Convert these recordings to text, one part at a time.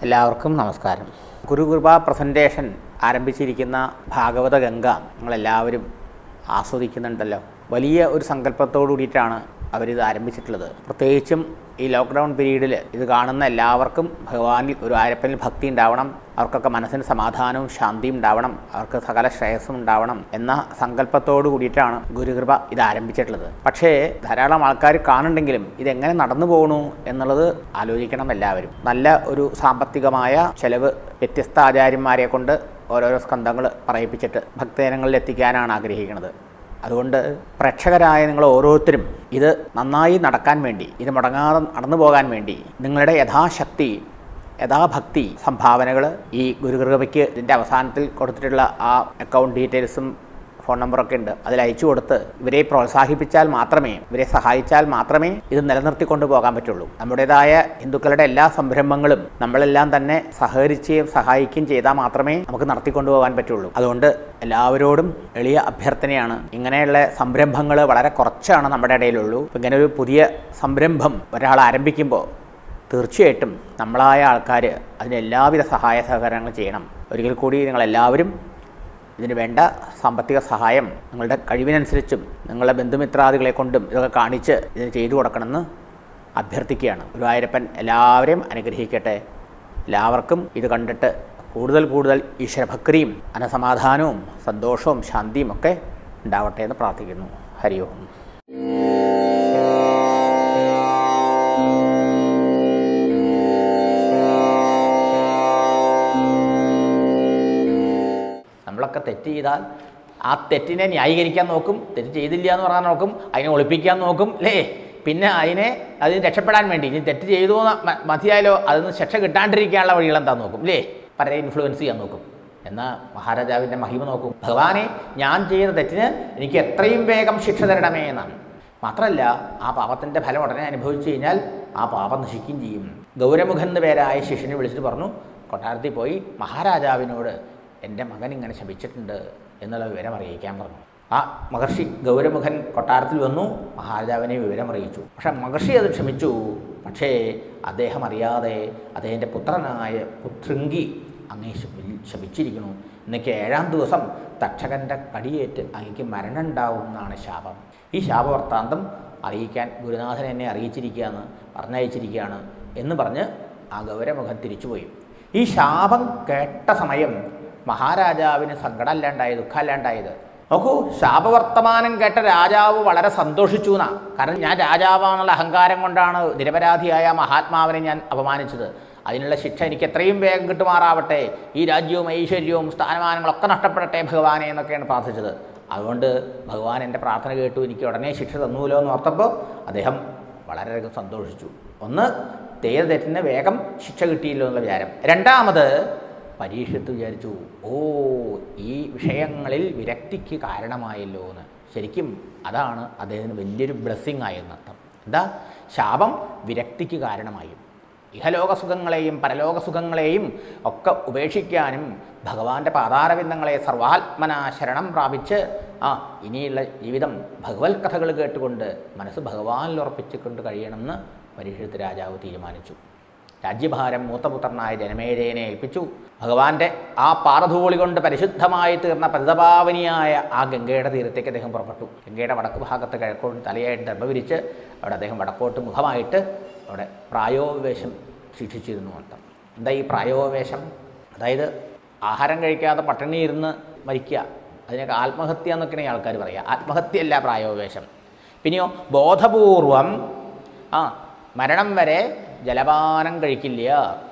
എല്ലാവർക്കും നമസ്കാരം ഗുരുകൃപ പ്രസൻറ്റേഷൻ ആരംഭിച്ചിരിക്കുന്ന ഭാഗവത ഗംഗ നിങ്ങളെല്ലാവരും ആസ്വദിക്കുന്നുണ്ടല്ലോ വലിയ ഒരു സങ്കല്പത്തോടു കൂടിയിട്ടാണ് അവരിത് ആരംഭിച്ചിട്ടുള്ളത് പ്രത്യേകിച്ചും ഈ ലോക്ക്ഡൗൺ പീരീഡിൽ ഇത് കാണുന്ന എല്ലാവർക്കും ഭഗവാനിൽ ഒരു ആരപ്പനിൽ ഭക്തി ഉണ്ടാവണം അവർക്കൊക്കെ മനസ്സിന് സമാധാനവും ശാന്തിയും ഉണ്ടാവണം അവർക്ക് സകല ശ്രേയസ്സും ഉണ്ടാവണം എന്ന സങ്കല്പത്തോടു കൂടിയിട്ടാണ് ഗുരുകൃപ ഇത് ആരംഭിച്ചിട്ടുള്ളത് പക്ഷേ ധാരാളം ആൾക്കാർ കാണുന്നുണ്ടെങ്കിലും ഇതെങ്ങനെ നടന്നു പോകണു എന്നുള്ളത് ആലോചിക്കണം എല്ലാവരും നല്ല ഒരു സാമ്പത്തികമായ ചെലവ് വ്യത്യസ്ത ആചാര്യന്മാരെ കൊണ്ട് ഓരോരോ സ്കന്ധങ്ങൾ പറയിപ്പിച്ചിട്ട് ഭക്തജനങ്ങളിൽ എത്തിക്കാനാണ് ആഗ്രഹിക്കുന്നത് അതുകൊണ്ട് പ്രേക്ഷകരായ നിങ്ങൾ ഓരോരുത്തരും ഇത് നന്നായി നടക്കാൻ വേണ്ടി ഇത് മുടങ്ങാതെ നടന്നു പോകാൻ വേണ്ടി നിങ്ങളുടെ യഥാശക്തി യഥാഭക്തി സംഭാവനകൾ ഈ ഗുരുകൃപയ്ക്ക് ഇതിൻ്റെ അവസാനത്തിൽ കൊടുത്തിട്ടുള്ള ആ അക്കൗണ്ട് ഡീറ്റെയിൽസും ഫോൺ നമ്പറൊക്കെ ഉണ്ട് അതിൽ അയച്ചു കൊടുത്ത് ഇവരെ പ്രോത്സാഹിപ്പിച്ചാൽ മാത്രമേ ഇവരെ സഹായിച്ചാൽ മാത്രമേ ഇത് നിലനിർത്തിക്കൊണ്ട് പോകാൻ പറ്റുള്ളൂ നമ്മുടേതായ ഹിന്ദുക്കളുടെ എല്ലാ സംരംഭങ്ങളും നമ്മളെല്ലാം തന്നെ സഹകരിക്കുകയും സഹായിക്കുകയും ചെയ്താൽ മാത്രമേ നമുക്ക് നടത്തിക്കൊണ്ടു പോകാൻ പറ്റുള്ളൂ അതുകൊണ്ട് എല്ലാവരോടും എളിയ അഭ്യർത്ഥനയാണ് ഇങ്ങനെയുള്ള സംരംഭങ്ങൾ വളരെ കുറച്ചാണ് നമ്മുടെ ഇടയിലുള്ളൂ ഇപ്പം ഇങ്ങനെ ഒരു പുതിയ സംരംഭം ഒരാൾ ആരംഭിക്കുമ്പോൾ തീർച്ചയായിട്ടും നമ്മളായ ആൾക്കാർ അതിന് എല്ലാവിധ സഹായ സഹകരണങ്ങൾ ചെയ്യണം ഒരിക്കൽ കൂടി നിങ്ങളെല്ലാവരും ഇതിന് വേണ്ട സാമ്പത്തിക സഹായം നിങ്ങളുടെ കഴിവിനനുസരിച്ചും നിങ്ങളുടെ ബന്ധുമിത്രാദികളെ കൊണ്ടും ഇതൊക്കെ കാണിച്ച് ഇതിന് ചെയ്തു കൊടുക്കണമെന്ന് അഭ്യർത്ഥിക്കുകയാണ് ഗുരുവായൂരപ്പൻ എല്ലാവരെയും അനുഗ്രഹിക്കട്ടെ എല്ലാവർക്കും ഇത് കണ്ടിട്ട് കൂടുതൽ കൂടുതൽ ഈശ്വരഭക്തിയും അനസമാധാനവും സന്തോഷവും ശാന്തിയും ഒക്കെ ഉണ്ടാവട്ടെ എന്ന് പ്രാർത്ഥിക്കുന്നു ഹരി ഓം നമ്മളൊക്കെ തെറ്റ് ചെയ്താൽ ആ തെറ്റിനെ ന്യായീകരിക്കാൻ നോക്കും തെറ്റ് ചെയ്തില്ല എന്ന് പറയാൻ നോക്കും അതിനെ ഒളിപ്പിക്കാൻ നോക്കും അല്ലേ പിന്നെ അതിനെ അതിന് രക്ഷപ്പെടാൻ വേണ്ടി ഇനി തെറ്റ് ചെയ്തു എന്ന് മ- മതിയായാലോ അതിൽ നിന്ന് ശിക്ഷ കിട്ടാണ്ടിരിക്കാനുള്ള വഴികൾ എന്താ നോക്കും അല്ലേ പലരെ ഇൻഫ്ലുവൻസ് ചെയ്യാൻ നോക്കും എന്നാൽ മഹാരാജാവിൻ്റെ മഹിമ നോക്കും ഭഗവാനെ ഞാൻ ചെയ്ത തെറ്റിന് എനിക്ക് എത്രയും വേഗം ശിക്ഷ തരണമേ എന്നാണ് മാത്രമല്ല ആ പാപത്തിൻ്റെ ഫലം ഉടനെ അനുഭവിച്ചു കഴിഞ്ഞാൽ ആ പാപം നശിക്കുകയും ചെയ്യും ഗൗരമുഖൻ എന്ന് പേരായ ശിഷ്യനെ വിളിച്ചിട്ട് പറഞ്ഞു കൊട്ടാരത്തിൽ പോയി മഹാരാജാവിനോട് എൻ്റെ മകൻ ഇങ്ങനെ ശപിച്ചിട്ടുണ്ട് എന്നുള്ള വിവരം അറിയിക്കാൻ പറഞ്ഞു ആ മഹർഷി ഗൗരമുഖൻ കൊട്ടാരത്തിൽ വന്നു മഹാരാജാവിനെ വിവരം അറിയിച്ചു പക്ഷെ മഹർഷി അത് ക്ഷമിച്ചു പക്ഷേ അദ്ദേഹം അറിയാതെ അദ്ദേഹത്തിൻ്റെ പുത്രനായ പുത്രിങ്കി അങ്ങേ ശപി- ശപിച്ചിരിക്കുന്നു ഇന്നേക്ക് ഏഴാം ദിവസം തക്ഷകൻ്റെ കടിയേറ്റ് അങ്ങേക്ക് മരണം ഉണ്ടാവും എന്നാണ് ശാപം ഈ ശാപവർത്താന്തം അറിയിക്കാൻ ഗുരുനാഥൻ എന്നെ അറിയിച്ചിരിക്കുകയാണ് പറഞ്ഞയച്ചിരിക്കുകയാണ് എന്ന് പറഞ്ഞ് ആ ഗൗരമുഖൻ തിരിച്ചുപോയി ഈ ശാപം കേട്ട സമയം മഹാരാജാവിന് സങ്കടമല്ലാണ്ടായത് ദുഃഖമല്ലാണ്ടായത് നോക്കൂ ശാപവർത്തമാനം കേട്ട രാജാവ് വളരെ സന്തോഷിച്ചു എന്നാ കാരണം ഞാൻ രാജാവാണെന്നുള്ള അഹങ്കാരം കൊണ്ടാണ് നിരപരാധിയായ മഹാത്മാവിനെ ഞാൻ അപമാനിച്ചത് അതിനുള്ള ശിക്ഷ എനിക്ക് എത്രയും വേഗം കിട്ടുമാറാവട്ടെ ഈ രാജ്യവും ഐശ്വര്യവും സ്ഥാനമാനങ്ങളൊക്കെ നഷ്ടപ്പെടട്ടെ ഭഗവാനെ എന്നൊക്കെയാണ് പ്രാർത്ഥിച്ചത് അതുകൊണ്ട് ഭഗവാൻ എൻ്റെ പ്രാർത്ഥന കേട്ടു എനിക്ക് ഉടനെ ശിക്ഷ തന്നൂലോ എന്ന് ഓർത്തപ്പോൾ അദ്ദേഹം വളരെയധികം സന്തോഷിച്ചു ഒന്ന് തേര് തെറ്റിന് വേഗം ശിക്ഷ കിട്ടിയല്ലോ എന്നുള്ള വിചാരം രണ്ടാമത് പരീക്ഷത്ത് വിചാരിച്ചു ഓ ഈ വിഷയങ്ങളിൽ വിരക്തിക്ക് കാരണമായല്ലോ എന്ന് ശരിക്കും അതാണ് അദ്ദേഹത്തിന് വലിയൊരു ബ്ലെസ്സിങ് ആയെന്നർത്ഥം എന്താ ശാപം വിരക്തിക്ക് കാരണമായി ഇഹലോക സുഖങ്ങളെയും പരലോക സുഖങ്ങളെയും ഒക്കെ ഉപേക്ഷിക്കാനും ഭഗവാന്റെ പാതാരവിന്ദങ്ങളെ സർവാത്മന ശരണം പ്രാപിച്ച് ആ ഇനിയുള്ള ജീവിതം ഭഗവത് കഥകൾ കേട്ടുകൊണ്ട് മനസ്സ് ഭഗവാനിൽ ഉറപ്പിച്ചുകൊണ്ട് കഴിയണമെന്ന് പരീക്ഷത്ത് രാജാവ് തീരുമാനിച്ചു രാജ്യഭാരം മൂത്തപുത്രനായ ജനമേജയനെ ഏൽപ്പിച്ചു ഭഗവാന്റെ ആ പാറധൂളി കൊണ്ട് പരിശുദ്ധമായി തീർന്ന പരിതപാവനിയായ ആ ഗംഗയുടെ തീരത്തേക്ക് അദ്ദേഹം പുറപ്പെട്ടു ഗംഗയുടെ വടക്ക് ഭാഗത്ത് കിഴക്കോട്ട് തലയായിട്ട് ദർഭ വിരിച്ച് അവിടെ അദ്ദേഹം വടക്കോട്ട് മുഖമായിട്ട് അവിടെ പ്രായോപവേശം ശിക്ഷിച്ചിരുന്നു അർത്ഥം എന്താ ഈ പ്രായോപവേശം അതായത് ആഹാരം കഴിക്കാതെ പട്ടിണി ഇരുന്ന് മരിക്കുക അതിനൊക്കെ ആത്മഹത്യ എന്നൊക്കെയാണ് ഈ ആൾക്കാർ പറയുക ആത്മഹത്യയല്ല പ്രായോപവേശം പിന്നെയോ ബോധപൂർവം ആ മരണം വരെ ജലപാനം കഴിക്കില്ല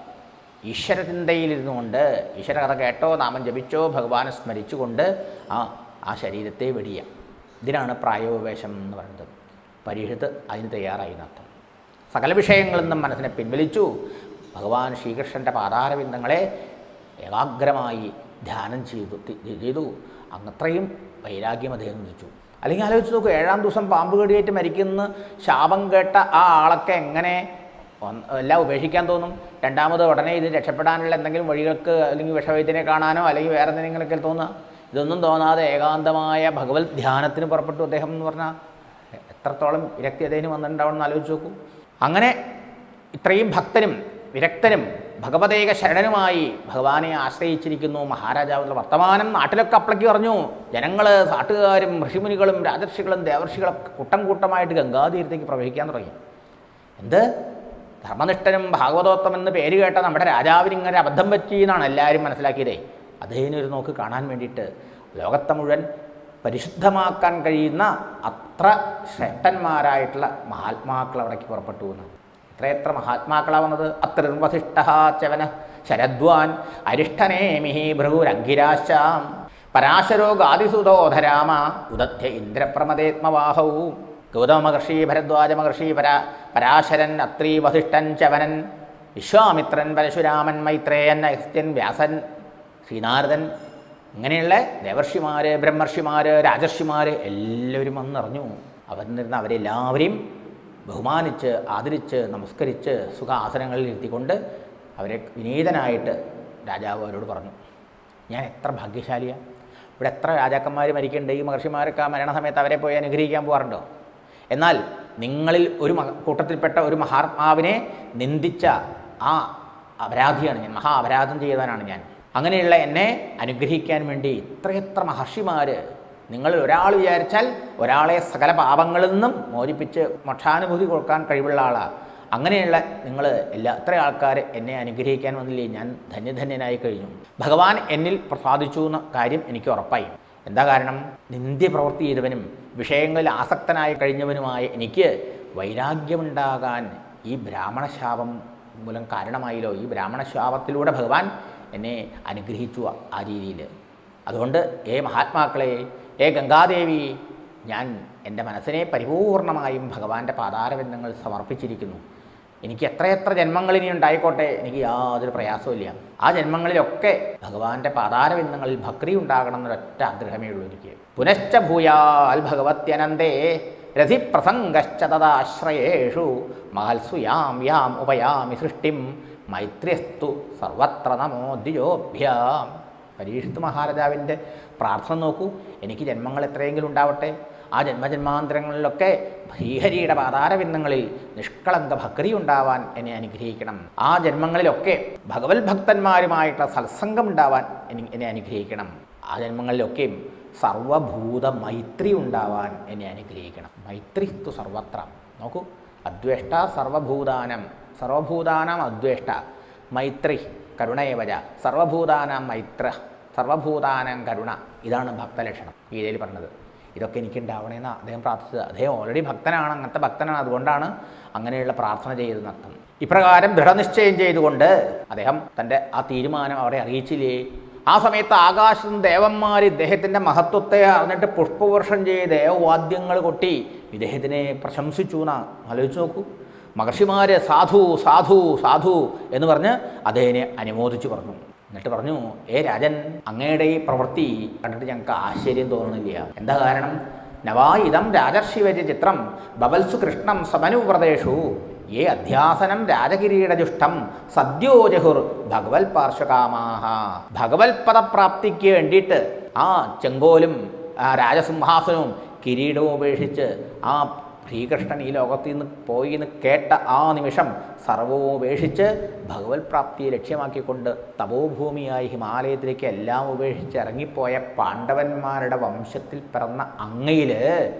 ഈശ്വരചിന്തയിലിരുന്നു കൊണ്ട് ഈശ്വര കഥ കേട്ടോ നാമം ജപിച്ചോ ഭഗവാനെ സ്മരിച്ചുകൊണ്ട് ആ ആ ശരീരത്തെ വെടിയ ഇതിനാണ് പ്രായോപവേശം എന്ന് പറയുന്നത് പരീക്ഷത്ത് അതിന് തയ്യാറായി എന്നർത്ഥം സകല വിഷയങ്ങളിൽ നിന്നും മനസ്സിനെ പിൻവലിച്ചു ഭഗവാൻ ശ്രീകൃഷ്ണൻ്റെ പാതാരബിന്ദങ്ങളെ ഏകാഗ്രമായി ധ്യാനം ചെയ്തു തി- ചെയ്തു അങ്ങത്രയും വൈരാഗ്യം അദ്ദേഹം നയിച്ചു അല്ലെങ്കിൽ ആലോചിച്ച് നോക്കൂ ഏഴാം ദിവസം പാമ്പ് കടിയേറ്റ് മരിക്കുന്ന ശാപം കേട്ട ആ ആളൊക്കെ എങ്ങനെ ഒന്ന് എല്ലാം ഉപേക്ഷിക്കാൻ തോന്നും രണ്ടാമത് ഉടനെ ഇത് രക്ഷപ്പെടാനുള്ള എന്തെങ്കിലും വഴികൾക്ക് അല്ലെങ്കിൽ വിഷവൈദ്യനെ കാണാനോ അല്ലെങ്കിൽ വേറെ എന്തെങ്കിലുമൊക്കെ തോന്നുക ഇതൊന്നും തോന്നാതെ ഏകാന്തമായ ഭഗവത് ധ്യാനത്തിന് പുറപ്പെട്ടു അദ്ദേഹം എന്ന് പറഞ്ഞാൽ എത്രത്തോളം വിരക്തി അദ്ദേഹത്തിന് വന്നിട്ടുണ്ടാവണം എന്ന് ആലോചിച്ച് നോക്കൂ അങ്ങനെ ഇത്രയും ഭക്തനും വിരക്തനും ഭഗവതേക ശരണനുമായി ഭഗവാനെ ആശ്രയിച്ചിരിക്കുന്നു മഹാരാജാവിൻ്റെ വർത്തമാനം നാട്ടിലൊക്കെ അപ്പളേക്ക് പറഞ്ഞു ജനങ്ങൾ നാട്ടുകാരും ഋഷിമുനികളും രാജർഷികളും ദേവർഷികളൊക്കെ കൂട്ടം കൂട്ടമായിട്ട് ഗംഗാതീരത്തേക്ക് പ്രവഹിക്കാൻ തുടങ്ങി എന്ത് ധർമ്മനിഷ്ഠനും ഭാഗവതോത്തം എന്ന് പേര് കേട്ട നമ്മുടെ രാജാവിന് ഇങ്ങനെ അബദ്ധം പറ്റി എന്നാണ് എല്ലാവരും മനസ്സിലാക്കിയതേ അദ്ദേഹത്തിന് ഒരു നോക്ക് കാണാൻ വേണ്ടിയിട്ട് ലോകത്തെ മുഴുവൻ പരിശുദ്ധമാക്കാൻ കഴിയുന്ന അത്ര ശ്രേഷ്ഠന്മാരായിട്ടുള്ള മഹാത്മാക്കൾ അവിടേക്ക് പുറപ്പെട്ടു എന്ന് എത്രയെത്ര മഹാത്മാക്കളാവുന്നത് അത്രിർവസിഷ്ഠ ചവന ശരദ്വാൻ അരിഷ്ടനേമിഹി ഭൃഗുരംഗിരാശാം പരാശരോ ഗാദിസുതോധരാമ ഉദധ്യ ഇന്ദ്രപ്രമദേത്മവാഹൗ ഗൗതമ മഹർഷി ഭരദ്വാജ മഹർഷി പരാ പരാശരൻ അത്രി വസിഷ്ഠൻ ചവനൻ വിശ്വാമിത്രൻ പരശുരാമൻ മൈത്രേയൻ അഗസ്ത്യൻ വ്യാസൻ ശ്രീനാരദൻ ഇങ്ങനെയുള്ള ദേവർഷിമാർ ബ്രഹ്മർഷിമാർ രാജർഷിമാർ എല്ലാവരും വന്നറിഞ്ഞു അവരിരുന്ന് അവരെല്ലാവരെയും ബഹുമാനിച്ച് ആദരിച്ച് നമസ്കരിച്ച് സുഖാസനങ്ങളിൽ ഇരുത്തിക്കൊണ്ട് അവരെ വിനീതനായിട്ട് രാജാവ് അവരോട് പറഞ്ഞു ഞാൻ എത്ര ഭാഗ്യശാലിയാണ് ഇവിടെ എത്ര രാജാക്കന്മാർ മരിക്കുന്നുണ്ട് ഈ മഹർഷിമാരൊക്കെ ആ മരണസമയത്ത് അവരെ പോയി അനുഗ്രഹിക്കാൻ പോകാറുണ്ടോ എന്നാൽ നിങ്ങളിൽ ഒരു മഹ കൂട്ടത്തിൽപ്പെട്ട ഒരു മഹാത്മാവിനെ നിന്ദിച്ച ആ അപരാധിയാണ് ഞാൻ മഹാ അപരാധം ചെയ്തവനാണ് ഞാൻ അങ്ങനെയുള്ള എന്നെ അനുഗ്രഹിക്കാൻ വേണ്ടി ഇത്രയെത്ര മഹർഷിമാർ നിങ്ങൾ ഒരാൾ വിചാരിച്ചാൽ ഒരാളെ സകല പാപങ്ങളിൽ നിന്നും മോചിപ്പിച്ച് മോക്ഷാനുഭൂതി കൊടുക്കാൻ കഴിവുള്ള ആളാണ് അങ്ങനെയുള്ള നിങ്ങൾ എല്ലാ ഇത്ര ആൾക്കാർ എന്നെ അനുഗ്രഹിക്കാൻ വന്നില്ലേ ഞാൻ ധന്യധന്യനായി കഴിഞ്ഞു ഭഗവാൻ എന്നിൽ പ്രസാദിച്ചു എന്ന കാര്യം എനിക്ക് ഉറപ്പായി എന്താ കാരണം നിന്ദ്യ പ്രവൃത്തി ചെയ്തവനും വിഷയങ്ങളിൽ ആസക്തനായി കഴിഞ്ഞവനുമായ എനിക്ക് വൈരാഗ്യമുണ്ടാകാൻ ഈ ബ്രാഹ്മണശാപം മൂലം കാരണമായല്ലോ ഈ ബ്രാഹ്മണശാപത്തിലൂടെ ഭഗവാൻ എന്നെ അനുഗ്രഹിച്ചു ആ രീതിയിൽ അതുകൊണ്ട് ഏ മഹാത്മാക്കളെ ഏ ഗംഗാദേവി ഞാൻ എൻ്റെ മനസ്സിനെ പരിപൂർണമായും ഭഗവാന്റെ പാതാരബന്ധങ്ങൾ സമർപ്പിച്ചിരിക്കുന്നു എനിക്ക് എത്രയെത്ര ജന്മങ്ങൾ ഇനി ഉണ്ടായിക്കോട്ടെ എനിക്ക് യാതൊരു പ്രയാസമില്ല ആ ജന്മങ്ങളിലൊക്കെ ഭഗവാന്റെ പാതാരബന്ധങ്ങളിൽ ഭക്തി ഉണ്ടാകണം എന്നൊരൊറ്റ ആഗ്രഹമേ ഉള്ളൂ എനിക്ക് പുനശ്ച ഭൂയാൽ ഭഗവത്യനന്തേ രഥിപ്രസംഗശ്ച തദാശ്രയേഷു മഹൽസു യാം യാം ഉപയാമി സൃഷ്ടിം മൈത്ര്യസ്തു സർവത്ര നമോ ദ്വിജോഭ്യാം പരീക്ഷിത്ത് മഹാരാജാവിൻ്റെ പ്രാർത്ഥന നോക്കൂ എനിക്ക് ജന്മങ്ങൾ എത്രയെങ്കിലും ഉണ്ടാവട്ടെ ആ ജന്മജന്മാന്തരങ്ങളിലൊക്കെ ശ്രീഹരിയുടെ പാതാരബിന്ദങ്ങളിൽ നിഷ്കളങ്ക ഭക്തി ഉണ്ടാവാൻ എന്നെ അനുഗ്രഹിക്കണം ആ ജന്മങ്ങളിലൊക്കെ ഭഗവത് ഭക്തന്മാരുമായിട്ടുള്ള സത്സംഗം ഉണ്ടാവാൻ എനി- എന്നെ അനുഗ്രഹിക്കണം ആ ജന്മങ്ങളിലൊക്കെയും സർവഭൂത മൈത്രി ഉണ്ടാവാൻ എന്നെ അനുഗ്രഹിക്കണം മൈത്രിസ്തു സർവത്ര നോക്കൂ അദ്വേഷ്ട സർവഭൂതാനം സർവഭൂതാനാം അദ്വേഷ്ട മൈത്രി കരുണയവജ സർവഭൂതാനാം മൈത്ര സർവഭൂതാനാം കരുണ ഇതാണ് ഭക്തലക്ഷണം ഗീതയിൽ പറഞ്ഞത് ഇതൊക്കെ എനിക്കുണ്ടാവണേന്ന് അദ്ദേഹം പ്രാർത്ഥിച്ചത് അദ്ദേഹം ഓൾറെഡി ഭക്തനാണ് അങ്ങനത്തെ ഭക്തനാണ് അതുകൊണ്ടാണ് അങ്ങനെയുള്ള പ്രാർത്ഥന ചെയ്തതെന്ന് അർത്ഥം ഇപ്രകാരം ദൃഢനിശ്ചയം ചെയ്തുകൊണ്ട് അദ്ദേഹം തൻ്റെ ആ തീരുമാനം അവരെ അറിയിച്ചില്ലേ ആ സമയത്ത് ആകാശം ദേവന്മാർ ഇദ്ദേഹത്തിൻ്റെ മഹത്വത്തെ അറിഞ്ഞിട്ട് പുഷ്പവർഷം ചെയ്ത് ദേവവാദ്യങ്ങൾ കൊട്ടി ഇദ്ദേഹത്തിനെ പ്രശംസിച്ചു എന്നാ ആലോചിച്ച് നോക്കൂ മഹർഷിമാർ സാധു സാധു സാധു എന്ന് പറഞ്ഞ് അദ്ദേഹനെ അനുമോദിച്ചു പറഞ്ഞു എന്നിട്ട് പറഞ്ഞു ഏ രാജൻ അങ്ങയുടെ ഈ പ്രവൃത്തി കണ്ടിട്ട് ഞങ്ങൾക്ക് ആശ്ചര്യം തോന്നണില്ല എന്താ കാരണം നവായിതം രാജർഷിവര്യ ചിത്രം ബവൽസു കൃഷ്ണം സമനുവ്രതേഷു ഏ അധ്യാസനം രാജകിരീടജുഷ്ടം സദ്യോ ജഹുർ ഭഗവത് പാർശ്വകാമാഹ ഭഗവത് പദപ്രാപ്തിക്ക് വേണ്ടിയിട്ട് ആ ചെങ്കോലും ആ രാജസിംഹാസനവും കിരീടവും ഉപേക്ഷിച്ച് ആ ശ്രീകൃഷ്ണൻ ഈ ലോകത്തിൽ നിന്ന് പോയി എന്ന് കേട്ട ആ നിമിഷം സർവവും ഉപേക്ഷിച്ച് ഭഗവത് പ്രാപ്തിയെ ലക്ഷ്യമാക്കിക്കൊണ്ട് തപോഭൂമിയായി ഹിമാലയത്തിലേക്ക് എല്ലാം ഉപേക്ഷിച്ച് ഇറങ്ങിപ്പോയ പാണ്ഡവന്മാരുടെ വംശത്തിൽ പിറന്ന അങ്ങയിൽ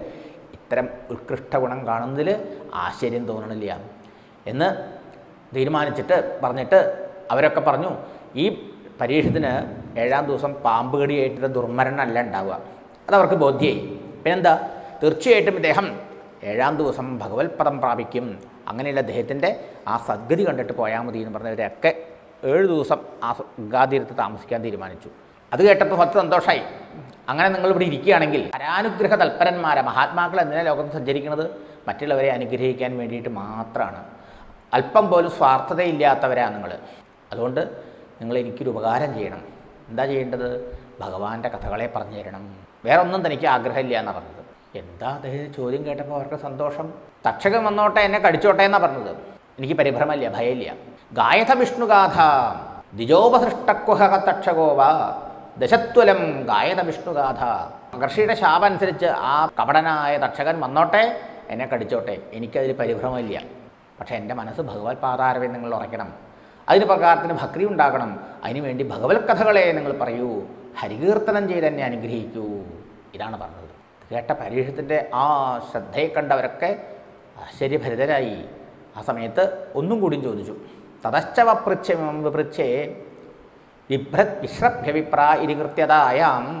ഇത്തരം ഉത്കൃഷ്ട ഗുണം കാണുന്നതിൽ ആശ്ചര്യം തോന്നണില്ല എന്ന് തീരുമാനിച്ചിട്ട് പറഞ്ഞിട്ട് അവരൊക്കെ പറഞ്ഞു ഈ പരീക്ഷത്തിന് ഏഴാം ദിവസം പാമ്പ് കടിയായിട്ട് ദുർമരണമല്ല ഉണ്ടാവുക അതവർക്ക് ബോധ്യമായി പിന്നെന്താ തീർച്ചയായിട്ടും ഇദ്ദേഹം ഏഴാം ദിവസം ഭഗവത് പദം പ്രാപിക്കും അങ്ങനെയുള്ള അദ്ദേഹത്തിൻ്റെ ആ സദ്ഗതി കണ്ടിട്ട് പോയാൽ മതി എന്ന് പറഞ്ഞവരൊക്കെ ഏഴ് ദിവസം ആ ഗാതീരത്ത് താമസിക്കാൻ തീരുമാനിച്ചു അത് കേട്ടപ്പോൾ ഭക്തി സന്തോഷമായി അങ്ങനെ നിങ്ങൾ ഇവിടെ ഇരിക്കുകയാണെങ്കിൽ പരാനുഗ്രഹ തൽപരന്മാരെ മഹാത്മാക്കൾ എന്തിനാണ് ലോകത്ത് സഞ്ചരിക്കുന്നത് മറ്റുള്ളവരെ അനുഗ്രഹിക്കാൻ വേണ്ടിയിട്ട് മാത്രമാണ് അല്പം പോലും സ്വാർത്ഥതയില്ലാത്തവരാണ് നിങ്ങൾ അതുകൊണ്ട് നിങ്ങൾ എനിക്കൊരു ഉപകാരം ചെയ്യണം എന്താ ചെയ്യേണ്ടത് ഭഗവാന്റെ കഥകളെ പറഞ്ഞു തരണം വേറെ ഒന്നും തനിക്ക് ആഗ്രഹമില്ല എന്നാണ് പറഞ്ഞത് എന്താ അദ്ദേഹം ചോദ്യം കേട്ടപ്പോൾ അവർക്ക് സന്തോഷം തക്ഷകൻ വന്നോട്ടെ എന്നെ കടിച്ചോട്ടെ എന്നാണ് പറഞ്ഞത് എനിക്ക് പരിഭ്രമമില്ല ഭയമില്ല ഗായഥ വിഷ്ണുഗാഥ ദ്വിജോപസൃഷ്ടക്കുഹക തക്ഷകോവ ദശത്വലം ഗായത വിഷ്ണുഗാഥ മഹർഷിയുടെ ശാപം അനുസരിച്ച് ആ കപടനായ തക്ഷകൻ വന്നോട്ടെ എന്നെ കടിച്ചോട്ടെ എനിക്കതിൽ പരിഭ്രമമില്ല പക്ഷേ എൻ്റെ മനസ്സ് ഭഗവത് പാതാരവിന്ദങ്ങളിൽ ഉറയ്ക്കണം അതിന് പ്രകാരത്തിന് ഭക്തി ഉണ്ടാകണം അതിനുവേണ്ടി ഭഗവത് കഥകളെ നിങ്ങൾ പറയൂ ഹരികീർത്തനം ചെയ്ത് എന്നെ അനുഗ്രഹിക്കൂ ഇതാണ് പറഞ്ഞത് കേട്ട പരീക്ഷത്തിൻ്റെ ആ ശ്രദ്ധയെ കണ്ടവരൊക്കെ ആശ്ചര്യഭരിതരായി ആ സമയത്ത് ഒന്നും കൂടിയും ചോദിച്ചു തതശ്ചവ പൃച്ഛം വിപൃച്ഛേ വിഭ്രത് വിശ്രഭ്യവിപ്രായിരികൃത്യതായാം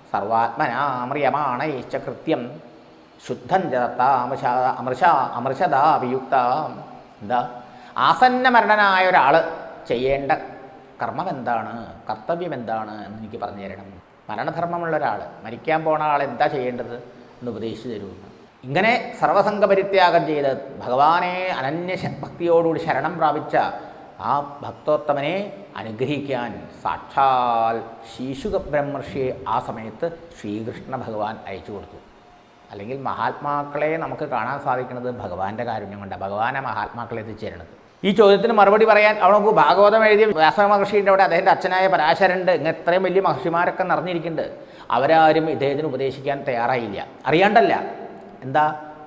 സർവാത്മനാമ്രിയമാണൈശ്ച കൃത്യം ശുദ്ധം ജത അമൃഷ അമൃഷ അമൃഷതാഭിയുക്ത എന്താ ആസന്ന മരണനായ ഒരാൾ ചെയ്യേണ്ട കർമ്മം എന്താണ് കർത്തവ്യം എന്താണ് എന്ന് എനിക്ക് പറഞ്ഞു തരണം മരണധർമ്മമുള്ള ഒരാൾ മരിക്കാൻ പോണ ആൾ എന്താ ചെയ്യേണ്ടത് എന്ന് ഉപദേശിച്ചു തരുമെന്ന് ഇങ്ങനെ സർവസംഘ പരിത്യാഗം ചെയ്ത് ഭഗവാനെ അനന്യ ശ- ഭക്തിയോടുകൂടി ശരണം പ്രാപിച്ച ആ ഭക്തോത്തമനെ അനുഗ്രഹിക്കാൻ സാക്ഷാൽ ശീശുക ബ്രഹ്മർഷിയെ ആ സമയത്ത് ശ്രീകൃഷ്ണ ഭഗവാൻ അയച്ചു കൊടുത്തു അല്ലെങ്കിൽ മഹാത്മാക്കളെ നമുക്ക് കാണാൻ സാധിക്കുന്നത് ഭഗവാന്റെ കാരുണ്യം കൊണ്ടാണ് ഭഗവാനെ മഹാത്മാക്കളെ എത്തിച്ചേരണത് ഈ ചോദ്യത്തിന് മറുപടി പറയാൻ അവിടെ നോക്കൂ ഭാഗവതം എഴുതിയ വ്യാസ മഹർഷിയുടെ അവിടെ അദ്ദേഹത്തിൻ്റെ അച്ഛനായ പരാശരണ്ട് ഇങ്ങനെ ഇത്രയും വലിയ മഹർഷിമാരൊക്കെ നിറഞ്ഞിരിക്കുന്നുണ്ട് അവരാരും ഇദ്ദേഹത്തിന് ഉപദേശിക്കാൻ തയ്യാറായില്ല അറിയാണ്ടല്ല എന്താ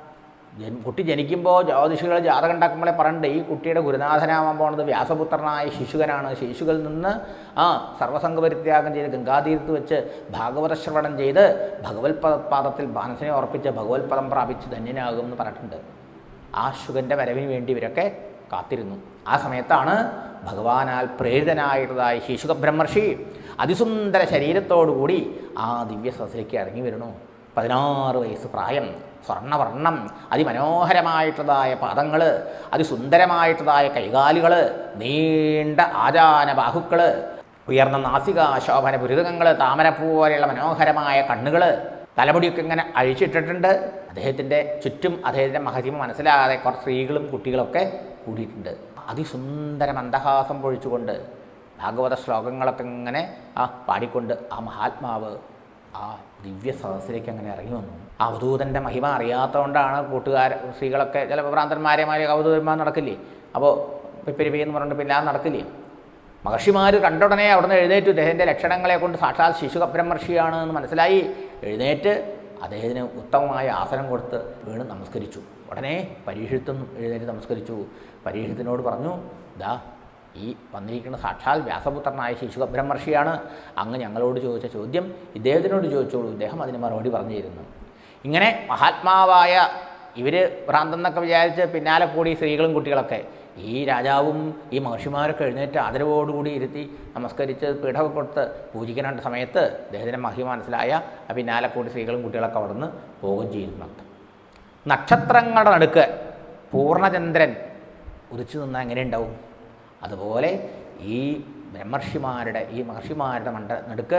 ജൻ കുട്ടി ജനിക്കുമ്പോൾ ജ്യോതിഷികൾ ജാതകം ഉണ്ടാക്കുമ്പോഴേ പറഞ്ഞിട്ട് ഈ കുട്ടിയുടെ ഗുരുനാഥനാവാൻ പോണത് വ്യാസപുത്രനായ ശിശുകനാണ് ശിശുകളിൽ നിന്ന് ആ സർവസംഘ പരിത്യാഗം ചെയ്ത് ഗംഗാതീരത്ത് വെച്ച് ഭാഗവത ശ്രവണം ചെയ്ത് ഭഗവത് പദ- പാദത്തിൽ മനസ്സിനെ ഉറപ്പിച്ച് ഭഗവത് പദം പ്രാപിച്ച് ധന്യനാകും എന്ന് പറഞ്ഞിട്ടുണ്ട് ആ ശുഗൻ്റെ വരവിന് വേണ്ടി ഇവരൊക്കെ കാത്തിരുന്നു ആ സമയത്താണ് ഭഗവാനാൽ പ്രേരിതനായിട്ടുള്ളതായ ശിശുക ബ്രഹ്മർഷി അതിസുന്ദര ശരീരത്തോടുകൂടി ആ ദിവ്യ സദസ്സിലേക്ക് ഇറങ്ങി വരണു പതിനാറ് വയസ്സ് പ്രായം സ്വർണ്ണവർണ്ണം അതിമനോഹരമായിട്ടുള്ളതായ പാദങ്ങൾ അതിസുന്ദരമായിട്ടുള്ളതായ കൈകാലുകൾ നീണ്ട ആചാന ബാഹുക്കൾ ഉയർന്ന നാസിക ശോഭന പുരുതകങ്ങൾ താമരപ്പൂ പോലെയുള്ള മനോഹരമായ കണ്ണുകൾ തലമുടിയൊക്കെ ഇങ്ങനെ അഴിച്ചിട്ടിട്ടുണ്ട് അദ്ദേഹത്തിൻ്റെ ചുറ്റും അദ്ദേഹത്തിൻ്റെ മഹതിമ മനസ്സിലാകാതെ കുറച്ച് സ്ത്രീകളും കുട്ടികളൊക്കെ കൂടിയിട്ടുണ്ട് അതിസുന്ദര മന്ദഹാസം പൊഴിച്ചുകൊണ്ട് ഭാഗവത ശ്ലോകങ്ങളൊക്കെ ഇങ്ങനെ ആ പാടിക്കൊണ്ട് ആ മഹാത്മാവ് ആ ദിവ്യ സദസ്സിലേക്ക് അങ്ങനെ ഇറങ്ങി വന്നു ആ അവധൂതൻ്റെ മഹിമ അറിയാത്തതുകൊണ്ടാണ് കൂട്ടുകാർ സ്ത്രീകളൊക്കെ ചില ഭ്രാന്തന്മാരെമാരെ അവധൂതന്മാർ നടക്കില്ലേ അപ്പോൾ പിപ്പിരിപ്പി എന്ന് പറഞ്ഞിട്ട് പിന്നാലെ നടക്കില്ലേ മഹർഷിമാർ കണ്ടുടനെ അവിടുന്ന് എഴുന്നേറ്റു ഇദ്ദേഹത്തിൻ്റെ ലക്ഷണങ്ങളെ കൊണ്ട് സാക്ഷാൽ ശിശുക ബ്രഹ്മർഷിയാണ് എന്ന് മനസ്സിലായി എഴുന്നേറ്റ് അദ്ദേഹത്തിന് ഉത്തമമായ ആസനം കൊടുത്ത് വീണ് നമസ്കരിച്ചു ഉടനെ പരീക്ഷത്തും എഴുന്നേറ്റ് നമസ്കരിച്ചു പരീക്ഷത്തിനോട് പറഞ്ഞു ദാ ഈ വന്നിരിക്കുന്ന സാക്ഷാൽ വ്യാസപുത്രനായ ശിശുക ബ്രഹ്മർഷിയാണ് അങ്ങ് ഞങ്ങളോട് ചോദിച്ച ചോദ്യം ഇദ്ദേഹത്തിനോട് ചോദിച്ചോളൂ ഇദ്ദേഹം അതിന് മറുപടി പറഞ്ഞു തരുന്നു ഇങ്ങനെ മഹാത്മാവായ ഇവർ ഭ്രാന്തെന്നൊക്കെ വിചാരിച്ച് പിന്നാലെ കൂടി സ്ത്രീകളും കുട്ടികളൊക്കെ ഈ രാജാവും ഈ മഹർഷിമാരൊക്കെ എഴുന്നേറ്റ് ആദരവോടുകൂടി ഇരുത്തി നമസ്കരിച്ച് പീഠമൊക്കെ കൊടുത്ത് പൂജിക്കേണ്ട സമയത്ത് അദ്ദേഹത്തിൻ്റെ മഹിമ മനസ്സിലായ ആ പിന്നാലെ കൂടി സ്ത്രീകളും കുട്ടികളൊക്കെ അവിടെ നിന്ന് പോകുകയും ചെയ്യുന്നു അർത്ഥം നക്ഷത്രങ്ങളുടെ നടുക്ക് പൂർണ്ണചന്ദ്രൻ ഉദിച്ചു നിന്നാൽ എങ്ങനെ ഉണ്ടാവും അതുപോലെ ഈ ബ്രഹ്മർഷിമാരുടെ ഈ മഹർഷിമാരുടെ മണ്ഡ നടുക്ക്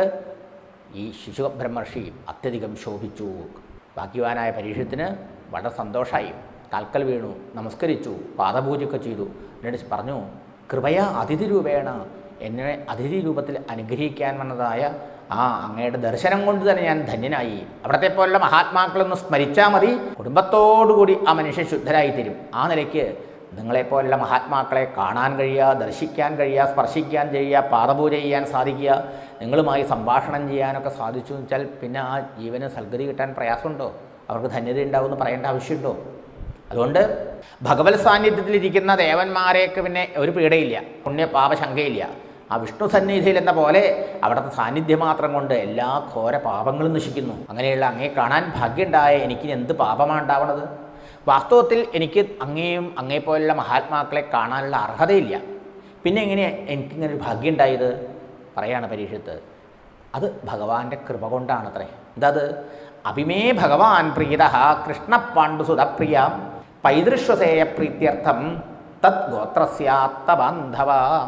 ഈ ശിശു ബ്രഹ്മർഷി അത്യധികം ശോഭിച്ചു ഭാഗ്യവാനായ പരീക്ഷത്തിന് വളരെ സന്തോഷമായി കാൽക്കൽ വീണു നമസ്കരിച്ചു പാദപൂജയൊക്കെ ചെയ്തു എന്നിട്ട് പറഞ്ഞു കൃപയ അതിഥി രൂപേണ എന്നെ അതിഥി രൂപത്തിൽ അനുഗ്രഹിക്കാൻ വന്നതായ ആ അങ്ങയുടെ ദർശനം കൊണ്ട് തന്നെ ഞാൻ ധന്യനായി അവിടത്തെ പോലുള്ള മഹാത്മാക്കളൊന്ന് സ്മരിച്ചാൽ മതി കുടുംബത്തോടുകൂടി ആ മനുഷ്യൻ ശുദ്ധരായി തരും ആ നിലയ്ക്ക് നിങ്ങളെപ്പോലുള്ള മഹാത്മാക്കളെ കാണാൻ കഴിയുക ദർശിക്കാൻ കഴിയുക സ്പർശിക്കാൻ കഴിയുക പാദപൂജ ചെയ്യാൻ സാധിക്കുക നിങ്ങളുമായി സംഭാഷണം ചെയ്യാനൊക്കെ സാധിച്ചു എന്ന് വെച്ചാൽ പിന്നെ ആ ജീവന് സൽഗതി കിട്ടാൻ പ്രയാസമുണ്ടോ അവർക്ക് ധന്യത ഉണ്ടാവുമെന്ന് പറയേണ്ട ആവശ്യമുണ്ടോ അതുകൊണ്ട് ഭഗവത് സാന്നിധ്യത്തിലിരിക്കുന്ന ദേവന്മാരെയൊക്കെ പിന്നെ ഒരു പീഡയില്ല പുണ്യ പാപശങ്കയില്ല ആ വിഷ്ണു സന്നിധിയിൽ എന്ന പോലെ അവിടുത്തെ സാന്നിധ്യം മാത്രം കൊണ്ട് എല്ലാ ഘോര പാപങ്ങളും നശിക്കുന്നു അങ്ങനെയുള്ള അങ്ങേ കാണാൻ ഭാഗ്യമുണ്ടായ എനിക്ക് എന്ത് പാപമാണ് ഉണ്ടാവണത് വാസ്തവത്തിൽ എനിക്ക് അങ്ങേയും അങ്ങേപ്പോലുള്ള മഹാത്മാക്കളെ കാണാനുള്ള അർഹതയില്ല പിന്നെ എങ്ങനെ എനിക്കിങ്ങനെ ഒരു ഭാഗ്യം ഉണ്ടായത് പറയാണ് പരീക്ഷത്ത് അത് ഭഗവാന്റെ കൃപ കൊണ്ടാണത്രേ എന്തത് അഭിമേ ഭഗവാൻ പ്രീത കൃഷ്ണ പാണ്ഡുസുതപ്രിയ പൈതൃശ്വസേയ പ്രീത്യർത്ഥം തത് ഗോത്രസ്യാത്തബാന്ധവ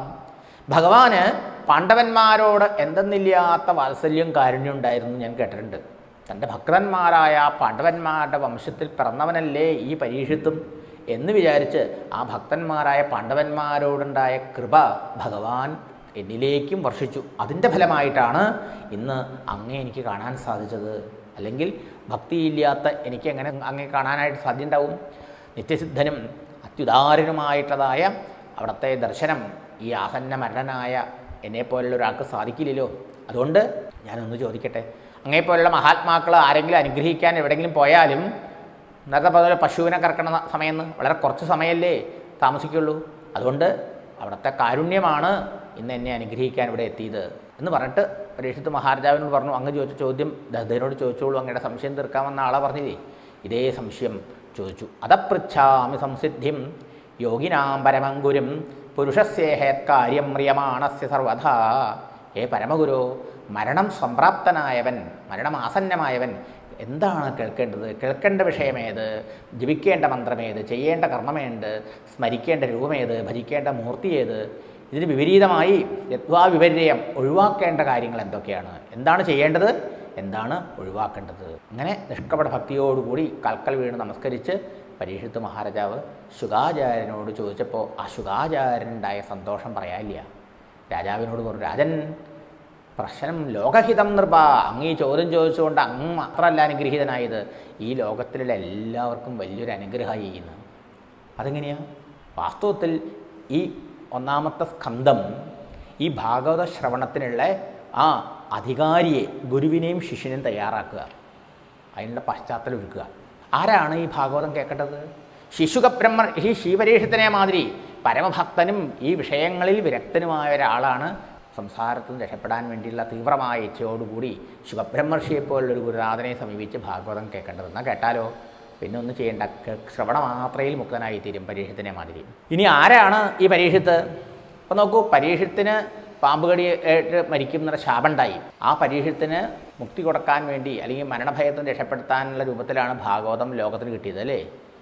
ഭഗവാന് പാണ്ഡവന്മാരോട് എന്തെന്നില്ലാത്ത വാത്സല്യം കാരുണ്യം ഉണ്ടായിരുന്നു ഞാൻ കേട്ടിട്ടുണ്ട് തൻ്റെ ഭക്തന്മാരായ പാണ്ഡവന്മാരുടെ വംശത്തിൽ പിറന്നവനല്ലേ ഈ പരീക്ഷത്തും എന്ന് വിചാരിച്ച് ആ ഭക്തന്മാരായ പാണ്ഡവന്മാരോടുണ്ടായ കൃപ ഭഗവാൻ എന്നിലേക്കും വർഷിച്ചു അതിൻ്റെ ഫലമായിട്ടാണ് ഇന്ന് അങ്ങേ എനിക്ക് കാണാൻ സാധിച്ചത് അല്ലെങ്കിൽ ഭക്തിയില്ലാത്ത എനിക്ക് എങ്ങനെ അങ്ങേ കാണാനായിട്ട് സാധ്യമുണ്ടാവും നിത്യസിദ്ധനും അത്യുദാരനുമായിട്ടുള്ളതായ അവിടുത്തെ ദർശനം ഈ ആസന്ന മരണനായ എന്നെപ്പോലുള്ള ഒരാൾക്ക് സാധിക്കില്ലല്ലോ അതുകൊണ്ട് ഞാനൊന്ന് ചോദിക്കട്ടെ അങ്ങേപ്പോലുള്ള മഹാത്മാക്കൾ ആരെങ്കിലും അനുഗ്രഹിക്കാൻ എവിടെയെങ്കിലും പോയാലും നേരത്തെ പറഞ്ഞ പശുവിനെ കറക്കണ സമയത്ത് വളരെ കുറച്ച് സമയമല്ലേ താമസിക്കുള്ളൂ അതുകൊണ്ട് അവിടുത്തെ കാരുണ്യമാണ് ഇന്ന് എന്നെ അനുഗ്രഹിക്കാൻ ഇവിടെ എത്തിയത് എന്ന് പറഞ്ഞിട്ട് പരീക്ഷത്ത് മഹാരാജാവിനോട് പറഞ്ഞു അങ്ങ് ചോദിച്ച ചോദ്യം ദഹദനോട് ചോദിച്ചോളൂ അങ്ങയുടെ സംശയം തീർക്കാമെന്ന ആളെ പറഞ്ഞില്ലേ ഇതേ സംശയം ചോദിച്ചു അതപൃച്ഛാമി സംസിദ്ധിം യോഗിനാം പരമങ്കുരും പുരുഷസ്യേഹേത് കാര്യം മ്രിയമാണസ്യ സർവഥാ ഏ പരമഗുരു മരണം സംപ്രാപ്തനായവൻ മരണമാസന്നമായവൻ എന്താണ് കേൾക്കേണ്ടത് കേൾക്കേണ്ട വിഷയമേത് ജപിക്കേണ്ട മന്ത്രമേത് ചെയ്യേണ്ട കർമ്മമേത് സ്മരിക്കേണ്ട രൂപമേത് ഭജിക്കേണ്ട മൂർത്തി ഏത് ഇതിന് വിപരീതമായി യത്വാ വിപര്യം ഒഴിവാക്കേണ്ട കാര്യങ്ങൾ എന്തൊക്കെയാണ് എന്താണ് ചെയ്യേണ്ടത് എന്താണ് ഒഴിവാക്കേണ്ടത് അങ്ങനെ നിഷ്കപട ഭക്തിയോടുകൂടി കൽക്കൽ വീണ് നമസ്കരിച്ച് പരീക്ഷത്ത് മഹാരാജാവ് ശുഗാചാര്യനോട് ചോദിച്ചപ്പോൾ ആ ശുഗാചാര്യനുണ്ടായ സന്തോഷം പറയാനില്ല രാജാവിനോട് പറഞ്ഞു രാജൻ പ്രശ്നം ലോകഹിതം നൃപ അങ്ങ് ഈ ചോദ്യം ചോദിച്ചുകൊണ്ട് അങ്ങ് മാത്രമല്ല അനുഗ്രഹീതനായത് ഈ ലോകത്തിലുള്ള എല്ലാവർക്കും വലിയൊരു അനുഗ്രഹമായി എന്ന് അതെങ്ങനെയാണ് വാസ്തവത്തിൽ ഈ ഒന്നാമത്തെ സ്കന്ധം ഈ ഭാഗവത ശ്രവണത്തിനുള്ള ആ അധികാരിയെ ഗുരുവിനെയും ശിഷ്യനെയും തയ്യാറാക്കുക അതിനുള്ള പശ്ചാത്തലം ഒരുക്കുക ആരാണ് ഈ ഭാഗവതം കേൾക്കേണ്ടത് ശിശുഖബ്രഹ്മ ഈ ശിവരീഷത്തിനെ മാതിരി പരമഭക്തനും ഈ വിഷയങ്ങളിൽ വിരക്തനുമായ ഒരാളാണ് സംസാരത്തിൽ നിന്ന് രക്ഷപ്പെടാൻ വേണ്ടിയുള്ള തീവ്രമായ ഇച്ഛയോടുകൂടി ശുഖബ്രഹ്മർഷിയെ പോലുള്ളൊരു ഗുരുനാഥനെ സമീപിച്ച് ഭാഗവതം കേൾക്കേണ്ടത് എന്നാൽ കേട്ടാലോ പിന്നെ ഒന്നും ചെയ്യേണ്ട കേ- ശ്രവണ മാത്രയിൽ മുക്തനായി തീരും പരീക്ഷത്തിനെ മാതിരി ഇനി ആരാണ് ഈ പരീക്ഷത്ത് അപ്പോൾ നോക്കൂ പരീക്ഷത്തിന് പാമ്പുകടി ഏറ്റ് മരിക്കും എന്നുള്ള ശാപമുണ്ടായി ആ പരീക്ഷത്തിന് മുക്തി കൊടുക്കാൻ വേണ്ടി അല്ലെങ്കിൽ മരണഭയത്തിൽ നിന്ന് രക്ഷപ്പെടുത്താനുള്ള രൂപത്തിലാണ് ഭാഗവതം ലോകത്തിന് കിട്ടിയത് അല്ലേ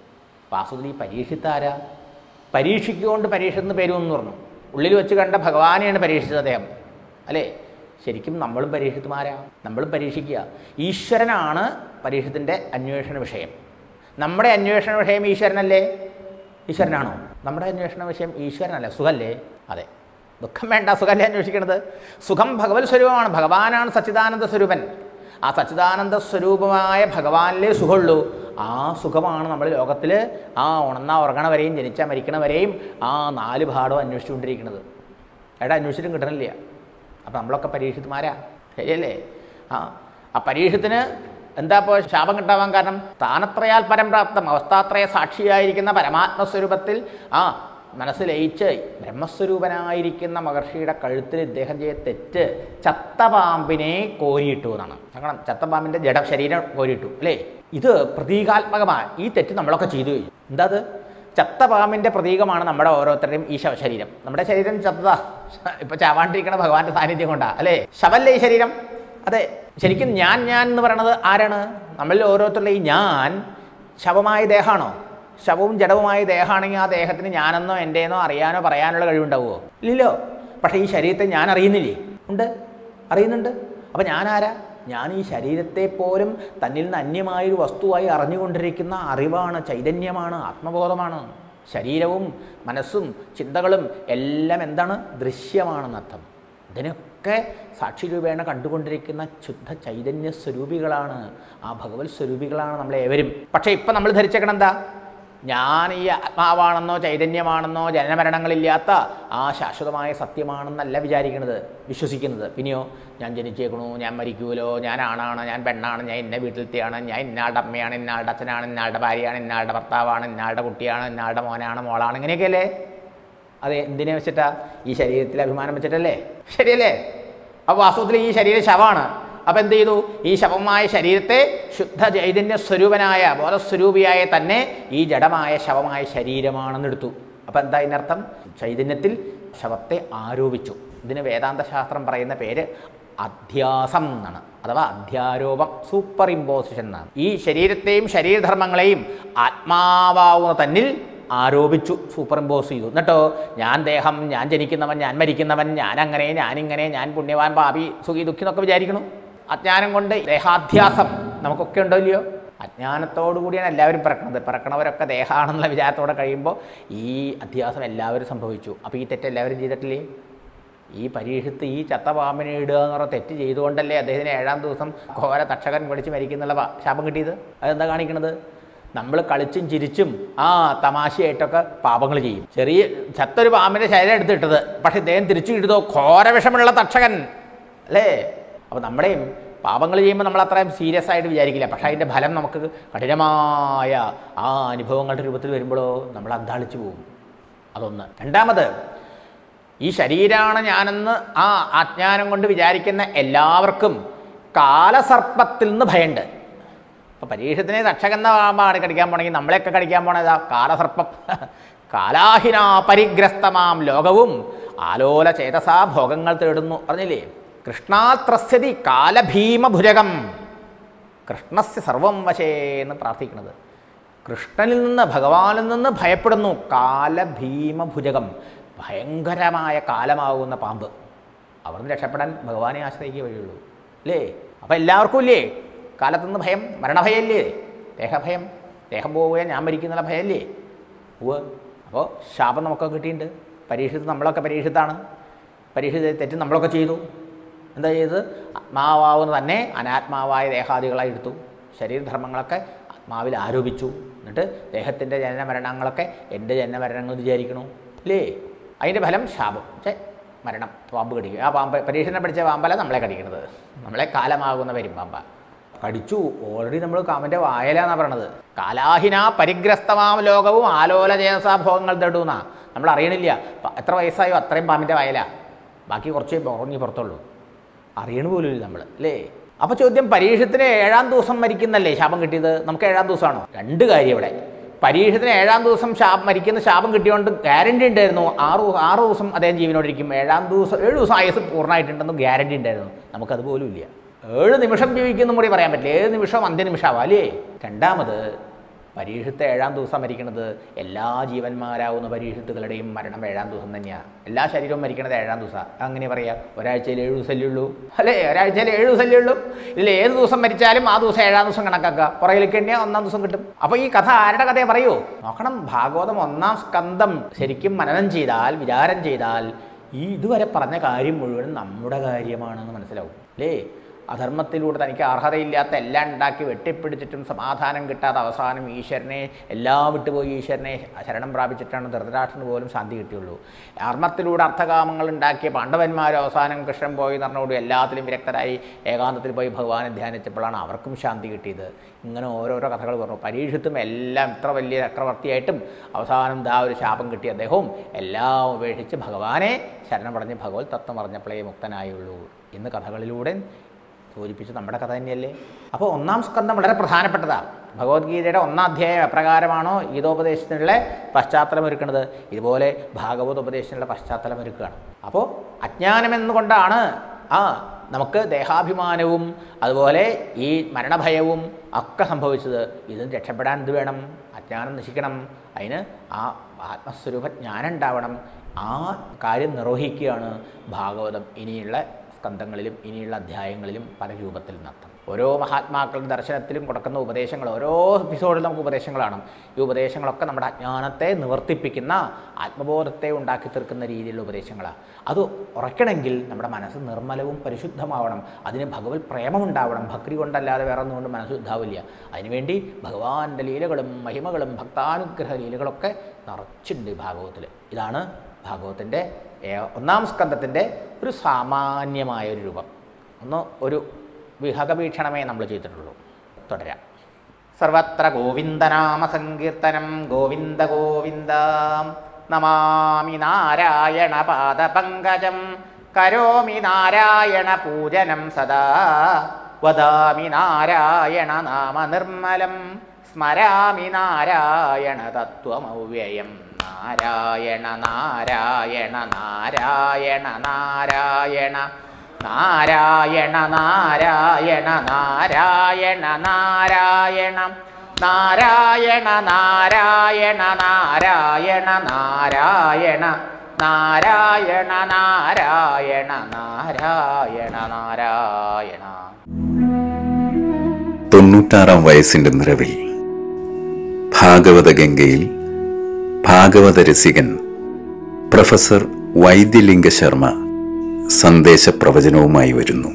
വാസുദി പരീക്ഷിത്ത് ആരാ പരീക്ഷിക്കുകൊണ്ട് പരീക്ഷത്തിന് പേരും എന്ന് പറഞ്ഞു ഉള്ളിൽ വെച്ച് കണ്ട ഭഗവാനെയാണ് പരീക്ഷിച്ചത് അദ്ദേഹം അല്ലേ ശരിക്കും നമ്മളും പരീക്ഷിത്തുമാരാ നമ്മളും പരീക്ഷിക്കുക ഈശ്വരനാണ് പരീക്ഷത്തിൻ്റെ അന്വേഷണ വിഷയം നമ്മുടെ അന്വേഷണ വിഷയം ഈശ്വരനല്ലേ ഈശ്വരനാണോ നമ്മുടെ അന്വേഷണ വിഷയം ഈശ്വരനല്ലേ സുഖല്ലേ അതെ ദുഃഖം വേണ്ട സുഖമല്ലേ അന്വേഷിക്കുന്നത് സുഖം ഭഗവത് സ്വരൂപമാണ് ഭഗവാനാണ് സച്ചിദാനന്ദ സ്വരൂപൻ ആ സച്ചിദാനന്ദ സ്വരൂപമായ ഭഗവാനിലേ സുഖമുള്ളൂ ആ സുഖമാണ് നമ്മൾ ലോകത്തിൽ ആ ഉണർന്ന ഉറങ്ങണ വരെയും ജനിച്ച മരിക്കണ വരെയും ആ നാല് പാഠം അന്വേഷിച്ചുകൊണ്ടിരിക്കുന്നത് എടാ അന്വേഷിച്ചിട്ടും കിട്ടണില്ല അപ്പം നമ്മളൊക്കെ പരീക്ഷത്തുമാരാ ശരിയല്ലേ ആ ആ പരീക്ഷത്തിന് എന്താ ഇപ്പോൾ ശാപം കിട്ടാവാൻ കാരണം സ്ഥാനത്രയാൽ പരം പ്രാപ്തം അവസ്ഥാത്രയ സാക്ഷിയായിരിക്കുന്ന പരമാത്മസ്വരൂപത്തിൽ ആ മനസ്സ് ലയിച്ച് ബ്രഹ്മസ്വരൂപനായിരിക്കുന്ന മഹർഷിയുടെ കഴുത്തിൽ ഇദ്ദേഹം ചെയ്ത തെറ്റ് ചത്ത പാമ്പിനെ കോരിയിട്ടു എന്നാണ് കാരണം ചത്ത പാമ്പിൻ്റെ ജഡ ശരീരം കോരിയിട്ടു അല്ലേ ഇത് പ്രതീകാത്മകമാണ് ഈ തെറ്റ് നമ്മളൊക്കെ ചെയ്തു കഴിഞ്ഞു എന്താ അത് ചത്ത പാമ്പിൻ്റെ പ്രതീകമാണ് നമ്മുടെ ഓരോരുത്തരുടെയും ഈ ശവശരീരം നമ്മുടെ ശരീരം ചത്തതാ ഇപ്പൊ ചാവാണ്ടിരിക്കണ ഭഗവാന്റെ സാന്നിധ്യം കൊണ്ടാ അല്ലേ ശവല്ലേ ഈ ശരീരം അതെ ശരിക്കും ഞാൻ ഞാൻ എന്ന് പറയണത് ആരാണ് നമ്മളിൽ ഓരോരുത്തരുടെ ഈ ഞാൻ ശവമായ ദേഹമാണോ ശവവും ജഡവുമായ ദേഹമാണെങ്കിൽ ആ ദേഹത്തിന് ഞാനെന്നോ എൻ്റെന്നോ അറിയാനോ പറയാനുള്ള കഴിവുണ്ടാവുമോ ഇല്ലല്ലോ പക്ഷേ ഈ ശരീരത്തെ ഞാൻ അറിയുന്നില്ലേ ഉണ്ട് അറിയുന്നുണ്ട് അപ്പം ഞാനാരാ ഞാൻ ഈ ശരീരത്തെ പോലും തന്നിൽ നിന്ന് അന്യമായൊരു വസ്തുവായി അറിഞ്ഞുകൊണ്ടിരിക്കുന്ന അറിവാണ് ചൈതന്യമാണ് ആത്മബോധമാണ് ശരീരവും മനസ്സും ചിന്തകളും എല്ലാം എന്താണ് ദൃശ്യമാണെന്നർത്ഥം ഇതിനൊക്കെ സാക്ഷി രൂപേണ കണ്ടുകൊണ്ടിരിക്കുന്ന ശുദ്ധ ചൈതന്യ സ്വരൂപികളാണ് ആ ഭഗവത് സ്വരൂപികളാണ് നമ്മളേവരും പക്ഷേ ഇപ്പം നമ്മൾ ധരിച്ചേക്കണം എന്താ ഞാൻ ഈ ആത്മാവാണെന്നോ ചൈതന്യമാണെന്നോ ജനനമരണങ്ങളില്ലാത്ത ആ ശാശ്വതമായ സത്യമാണെന്നല്ല വിചാരിക്കുന്നത് വിശ്വസിക്കുന്നത് പിന്നെയോ ഞാൻ ജനിച്ചേക്കണു ഞാൻ മരിക്കൂലോ ഞാൻ ആണാണ് ഞാൻ പെണ്ണാണ് ഞാൻ ഇന്ന വീട്ടിലത്തെയാണ് ഞാൻ ഇന്നാളുടെ അമ്മയാണ് ഇന്നാളുടെ അച്ഛനാണ് ഇന്നാളുടെ ഭാര്യയാണ് ഇന്നാളുടെ ഭർത്താവാണ് ഇന്നാളുടെ കുട്ടിയാണ് ഇന്നാളുടെ മോനാണ് മോളാണ് ഇങ്ങനെയൊക്കെയല്ലേ അതെ എന്തിനെ വെച്ചിട്ടാ ഈ ശരീരത്തിൽ അഭിമാനം വെച്ചിട്ടല്ലേ ശരിയല്ലേ അപ്പോൾ വാസ്തവത്തിൽ ഈ ശരീരം ശവമാണ് അപ്പോൾ എന്ത് ചെയ്തു ഈ ശവമായ ശരീരത്തെ ശുദ്ധ ചൈതന്യ സ്വരൂപനായ ബോധസ്വരൂപിയായ തന്നെ ഈ ജഡമായ ശവമായ ശരീരമാണെന്ന് എടുത്തു അപ്പോൾ എന്താ ഇതിനർത്ഥം ചൈതന്യത്തിൽ ശവത്തെ ആരോപിച്ചു ഇതിന് വേദാന്ത ശാസ്ത്രം പറയുന്ന പേര് അധ്യാസം എന്നാണ് അഥവാ അധ്യാരോപം സൂപ്പർ ഇമ്പോസിഷൻ എന്നാണ് ഈ ശരീരത്തെയും ശരീരധർമ്മങ്ങളെയും ആത്മാവാവുന്ന തന്നിൽ ആരോപിച്ചു സൂപ്പർ ഇമ്പോസ് ചെയ്തു എന്നിട്ടോ ഞാൻ ദേഹം ഞാൻ ജനിക്കുന്നവൻ ഞാൻ മരിക്കുന്നവൻ ഞാൻ അങ്ങനെ ഞാനിങ്ങനെ ഞാൻ പുണ്യവാൻ പാപി സുഖി ദുഃഖി എന്നൊക്കെ വിചാരിക്കണു അജ്ഞാനം കൊണ്ട് ദേഹാധ്യാസം നമുക്കൊക്കെ ഉണ്ടോ ഇല്ലയോ അജ്ഞാനത്തോടു കൂടിയാണ് എല്ലാവരും പിറക്കുന്നത് പിറക്കണവരൊക്കെ ദേഹമാണെന്നുള്ള വിചാരത്തോടെ കഴിയുമ്പോൾ ഈ അധ്യാസം എല്ലാവരും സംഭവിച്ചു അപ്പോൾ ഈ തെറ്റ് എല്ലാവരും ചെയ്തിട്ടില്ലേ ഈ പരീക്ഷത്ത് ഈ ചത്ത പാമ്പിനെ ഇടുക എന്ന് പറഞ്ഞ തെറ്റ് ചെയ്തുകൊണ്ടല്ലേ അദ്ദേഹത്തിന് ഏഴാം ദിവസം ഘോര തക്ഷകൻ പിടിച്ച് മരിക്കുന്നുള്ള പാ- ശാപം കിട്ടിയത് അതെന്താ കാണിക്കണത് നമ്മൾ കളിച്ചും ചിരിച്ചും ആ തമാശയായിട്ടൊക്കെ പാപങ്ങൾ ചെയ്യും ചെറിയ ചത്തൊരു പാമ്പിൻ്റെ ശരീരം എടുത്തിട്ടത് പക്ഷെ ഇദ്ദേഹം തിരിച്ചു ഇടുതോ ഘോര വിഷമുള്ള തക്ഷകൻ അല്ലേ അപ്പോൾ നമ്മുടെയും പാപങ്ങൾ ചെയ്യുമ്പോൾ നമ്മൾ അത്രയും സീരിയസ് ആയിട്ട് വിചാരിക്കില്ല പക്ഷേ അതിൻ്റെ ഫലം നമുക്ക് കഠിനമായ ആ അനുഭവങ്ങളുടെ രൂപത്തിൽ വരുമ്പോഴോ നമ്മൾ അന്താളിച്ചു പോകും അതൊന്ന് രണ്ടാമത് ഈ ശരീരമാണ് ഞാനെന്ന് ആ അജ്ഞാനം കൊണ്ട് വിചാരിക്കുന്ന എല്ലാവർക്കും കാലസർപ്പത്തിൽ നിന്ന് ഭയമുണ്ട് അപ്പോൾ പരീക്ഷത്തിനെ തക്ഷകന്ന പാമ്പാണ് കടിക്കാൻ പോണെങ്കിൽ നമ്മളെയൊക്കെ കടിക്കാൻ പോണതാ കാലസർപ്പം കാലാഹിന പരിഗ്രസ്തമാം ലോകവും ആലോല ചേതസാ ഭോഗങ്ങൾ തേടുന്നു പറഞ്ഞില്ലേ കൃഷ്ണാത്രസ്യതി കാലഭീമഭുരകം കൃഷ്ണസ്യ സർവം വശേ എന്ന് പ്രാർത്ഥിക്കുന്നത് കൃഷ്ണനിൽ നിന്ന് ഭഗവാനിൽ നിന്ന് ഭയപ്പെടുന്നു കാലഭീമഭുജകം ഭയങ്കരമായ കാലമാകുന്ന പാമ്പ് അവിടുന്ന് രക്ഷപ്പെടാൻ ഭഗവാനെ ആശ്രയിക്കുക വഴിയുള്ളൂ അല്ലേ അപ്പം എല്ലാവർക്കും ഇല്ലേ കാലത്തുനിന്ന് ഭയം മരണഭയല്ലേ ദേഹഭയം ദേഹം പോവുക ഞാൻ മരിക്കുന്നുള്ള ഭയമല്ലേ ഉവ്വ് അപ്പോൾ ശാപം നമുക്കൊക്കെ കിട്ടിയിട്ടുണ്ട് പരീക്ഷിച്ച് നമ്മളൊക്കെ പരീക്ഷിത്താണ് പരീക്ഷിച്ച് തെറ്റ് നമ്മളൊക്കെ ചെയ്തു എന്താ ചെയ്തത് ആത്മാവാവുന്ന തന്നെ അനാത്മാവായ ദേഹാദികളായി എടുത്തു ശരീരധർമ്മങ്ങളൊക്കെ ആത്മാവിൽ ആരോപിച്ചു എന്നിട്ട് ദേഹത്തിൻ്റെ ജനനമരണങ്ങളൊക്കെ എൻ്റെ ജനനമരണങ്ങൾ വിചാരിക്കണു അല്ലേ അതിൻ്റെ ഫലം ശാപം ചേ മരണം പാമ്പ് കടിക്കുക ആ പാമ്പ് പരീക്ഷണം പഠിച്ച പാമ്പല്ല നമ്മളെ കടിക്കുന്നത് നമ്മളെ കാലമാകുന്ന പെരുമ്പാമ്പ കടിച്ചു ഓൾറെഡി നമ്മൾ കാമൻ്റെ വായലാന്നാണ് പറയണത് കാലാഹിന പരിഗ്രസ്തമാം ലോകവും ആലോല ചേതസാഭോഗങ്ങൾ തേടുന്ന നമ്മൾ അറിയണില്ല പ- എത്ര വയസ്സായോ അത്രയും പാമ്പിൻ്റെ വായല ബാക്കി കുറച്ചേ ഉറങ്ങി പുറത്തുള്ളൂ അറിയണ പോലും ഇല്ല നമ്മൾ അല്ലേ അപ്പോൾ ചോദ്യം പരീക്ഷത്തിന് ഏഴാം ദിവസം മരിക്കുന്നല്ലേ ശാപം കിട്ടിയത് നമുക്ക് ഏഴാം ദിവസമാണോ രണ്ട് കാര്യം ഇവിടെ പരീക്ഷത്തിന് ഏഴാം ദിവസം ശാപം മരിക്കുന്ന ശാപം കിട്ടിയോണ്ട് ഗ്യാരണ്ടി ഉണ്ടായിരുന്നു ആറ് ദിവ- ആറ് ദിവസം അദ്ദേഹം ജീവനോടിരിക്കും ഏഴാം ദിവസം ഏഴ് ദിവസം ആയുസ് പൂർണ്ണമായിട്ടുണ്ടെന്ന് ഗ്യാരണ്ടി ഉണ്ടായിരുന്നു നമുക്കത് പോലും ഇല്ല ഏഴ് നിമിഷം ജീവിക്കുന്ന കൂടി പറയാൻ പറ്റില്ല ഏഴ് നിമിഷം അന്ത്യനിമിഷമാവാം അല്ലേ രണ്ടാമത് പരീക്ഷത്തെ ഏഴാം ദിവസം മരിക്കുന്നത് എല്ലാ ജീവന്മാരാവുന്ന പരീക്ഷത്തുകളുടെയും മരണം ഏഴാം ദിവസം തന്നെയാണ് എല്ലാ ശരീരവും മരിക്കണത് ഏഴാം ദിവസം അങ്ങനെ പറയാം ഒരാഴ്ചയിൽ ഏഴ് ദിവസമല്ലേ ഉള്ളൂ അല്ലേ ഒരാഴ്ചയിൽ ഏഴ് ദിവസമല്ലേ ഉള്ളൂ ഇതിൽ ഏത് ദിവസം മരിച്ചാലും ആ ദിവസം ഏഴാം ദിവസം കണക്കാക്കുക പുറകിലേക്ക് എണ്ണിയാൽ ഒന്നാം ദിവസം കിട്ടും അപ്പോൾ ഈ കഥ ആരുടെ കഥയെ പറയൂ നോക്കണം ഭാഗവതം ഒന്നാം സ്കന്ധം ശരിക്കും മനനം ചെയ്താൽ വിചാരം ചെയ്താൽ ഈ ഇതുവരെ പറഞ്ഞ കാര്യം മുഴുവൻ നമ്മുടെ കാര്യമാണെന്ന് മനസ്സിലാവും അല്ലേ അധർമ്മത്തിലൂടെ തനിക്ക് അർഹതയില്ലാത്ത എല്ലാം ഉണ്ടാക്കി വെട്ടിപ്പിടിച്ചിട്ടും സമാധാനം കിട്ടാതെ അവസാനം ഈശ്വരനെ എല്ലാം വിട്ടുപോയി ഈശ്വരനെ ശരണം പ്രാപിച്ചിട്ടാണ് ധൃതരാഷ്ട്രന് പോലും ശാന്തി കിട്ടിയുള്ളൂ ധർമ്മത്തിലൂടെ അർത്ഥകാമങ്ങൾ ഉണ്ടാക്കിയ പാണ്ഡവന്മാർ അവസാനം കൃഷ്ണൻ പോയി പറഞ്ഞോടും എല്ലാത്തിലും വിരക്തരായി ഏകാന്തത്തിൽ പോയി ഭഗവാനെ ധ്യാനിച്ചപ്പോഴാണ് അവർക്കും ശാന്തി കിട്ടിയത് ഇങ്ങനെ ഓരോരോ കഥകൾ പറഞ്ഞു പരീക്ഷത്തും എല്ലാം ഇത്ര വലിയ ചക്രവർത്തിയായിട്ടും അവസാനം ദാ ഒരു ശാപം കിട്ടിയ അദ്ദേഹവും എല്ലാം ഉപേക്ഷിച്ച് ഭഗവാനെ ശരണം പറഞ്ഞ് ഭഗവത് തത്വം പറഞ്ഞപ്പോഴേ മുക്തനായുള്ളൂ എന്ന് കഥകളിലൂടെ സൂചിപ്പിച്ച് നമ്മുടെ കഥ തന്നെയല്ലേ അപ്പോൾ ഒന്നാം സ്കന്ധം വളരെ പ്രധാനപ്പെട്ടതാണ് ഭഗവത്ഗീതയുടെ ഒന്നാം അധ്യായം എപ്രകാരമാണോ ഗീതോപദേശത്തിനുള്ള പശ്ചാത്തലം ഒരുക്കുന്നത് ഇതുപോലെ ഭാഗവത ഉപദേശത്തിനുള്ള പശ്ചാത്തലം ഒരുക്കുകയാണ് അപ്പോൾ അജ്ഞാനം എന്നുകൊണ്ടാണ് ആ നമുക്ക് ദേഹാഭിമാനവും അതുപോലെ ഈ മരണഭയവും ഒക്കെ സംഭവിച്ചത് ഇതിന് രക്ഷപ്പെടാൻ എന്ത് വേണം അജ്ഞാനം നശിക്കണം അതിന് ആ ആത്മസ്വരൂപ ജ്ഞാനം ഉണ്ടാവണം ആ കാര്യം നിർവഹിക്കുകയാണ് ഭാഗവതം ഇനിയുള്ള സ്കന്ധങ്ങളിലും ഇനിയുള്ള അധ്യായങ്ങളിലും പല രൂപത്തിൽ നടത്തും ഓരോ മഹാത്മാക്കളുടെ ദർശനത്തിലും കൊടുക്കുന്ന ഉപദേശങ്ങൾ ഓരോ എപ്പിസോഡിലും നമുക്ക് ഉപദേശങ്ങളാണ് ഈ ഉപദേശങ്ങളൊക്കെ നമ്മുടെ അജ്ഞാനത്തെ നിവർത്തിപ്പിക്കുന്ന ആത്മബോധത്തെ ഉണ്ടാക്കി തീർക്കുന്ന രീതിയിലുള്ള ഉപദേശങ്ങളാണ് അത് ഉറയ്ക്കണമെങ്കിൽ നമ്മുടെ മനസ്സ് നിർമ്മലവും പരിശുദ്ധമാവണം അതിന് ഭഗവത് പ്രേമമുണ്ടാവണം ഭക്തി കൊണ്ടല്ലാതെ വേറെ ഒന്നുകൊണ്ട് മനസ്സ് ശുദ്ധാവില്ല അതിനുവേണ്ടി ഭഗവാന്റെ ലീലകളും മഹിമകളും ഭക്താനുഗ്രഹ ലീലകളൊക്കെ നിറച്ചുണ്ട് ഈ ഭാഗവത്തിൽ ഇതാണ് ഭാഗവത്തിൻ്റെ ഏ- ഒന്നാം സ്കന്ധത്തിൻ്റെ ഒരു സാമാന്യമായ ഒരു രൂപം ഒന്ന് ഒരു വിഹകവീക്ഷണമേ നമ്മൾ ചെയ്തിട്ടുള്ളൂ തുടരാം സർവത്ര ഗോവിന്ദനാമ സങ്കീർത്തനം ഗോവിന്ദ ഗോവിന്ദ നമാമി നാരായണ പാദപങ്കജം കരോമി നാരായണ പൂജനം സദാ വദാമി നാരായണ നാമ നിർമ്മലം സ്മരാമി നാരായണ തത്വമവ്യയം നാരായണ നാരായണ നാരായണ നാരായണ നാരായണ നാരായണ നാരായണ നാരായണ നാരായണ നാരായണ നാരായണ നാരായണ നാരായണ നാരായണ നാരായണ നാരായണ തൊണ്ണൂറ്റാറാം വയസ്സിന്റെ നിറവിൽ ഭാഗവത ഗംഗയിൽ ഭാഗവത രസികൻ പ്രൊഫസർ വൈദ്യലിംഗ ശർമ്മ സന്ദേശ പ്രവചനവുമായി വരുന്നു